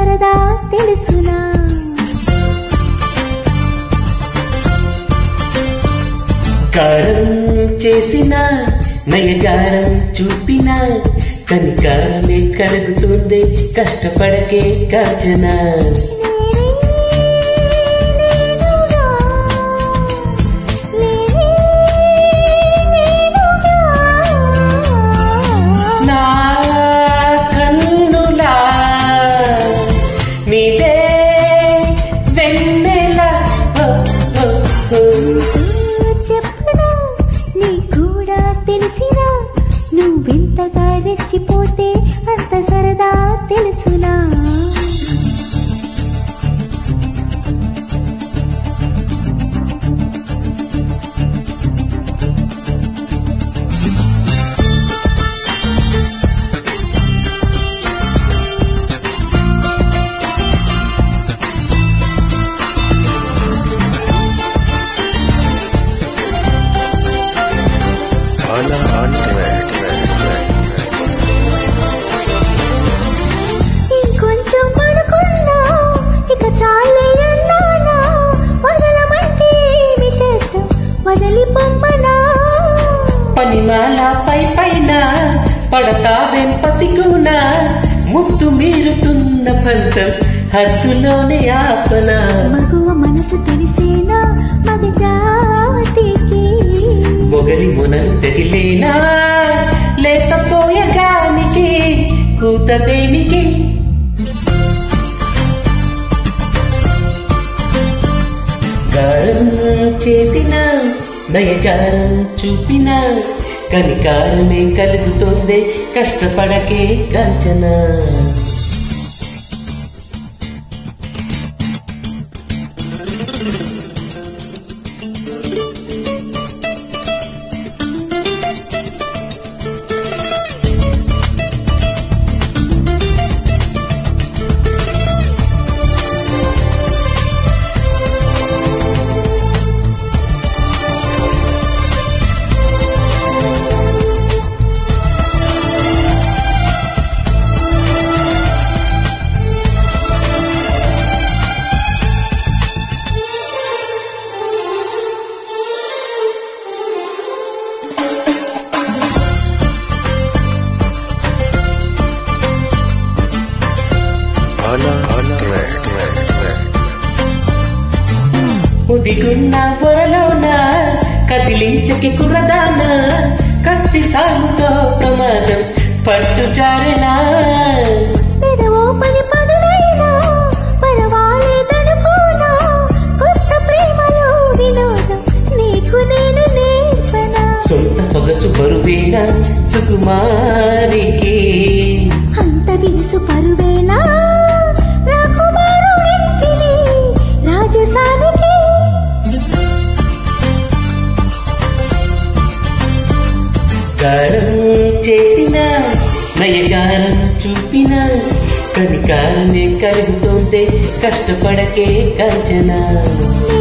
సరదా తెలుసునా కారం చేసిన నయగారం చూపిన కనికారమే కలుగుతుంది కష్టపడకే కాంచన నేనుగా, నేనే నేనుగా. నా కన్నులా నీదే వెన్నెల ఓ, ఓ, ఓ. చెప్పనా నీ కూడా తెలిసినా నువ్వెంతగా రెచ్చిపోతే అంత సరదా తెలుసునా Hala on track. ఇంకొంచెం పడుకున్నా ఇక చాలే అన్నానా వదలమంటే ఏమి చేస్తాం వదలి పొమ్మనా పనిమాల పై పైన పడతా వెంపసిగున ముద్దు మీరుతున్న పంతం హద్దులోనే ఆపన మగువ మనసు తెలిసేనా మగ జాతికి మొగలి మునం తగిలేనా లేత సోయగానికి కూత దేనికి గారం చేసిన నయగారం చూపిన కనికారమే కలుగుతుంది కష్టపడకే కంచన Hala on track. ఉదిగున్న పొరలోన కదిలించకి కురదాన కత్తి సాగుతో ప్రమాదం పట్టు జారినా పెదవో పది పదునైనా పరవాలేదనుకోనా కొత్త ప్రేమలో వినోదం నీకు నేను నేర్పనా సొంత సొగసు బరువేన సుకుమారికి అంత దినుసు పరువేనా రాకుమారుడింటిని రాజసానికి గారం చేసిన నయగారం చూపిన కనికారమే కలుగుతుంది కష్టపడకే కంచన నీ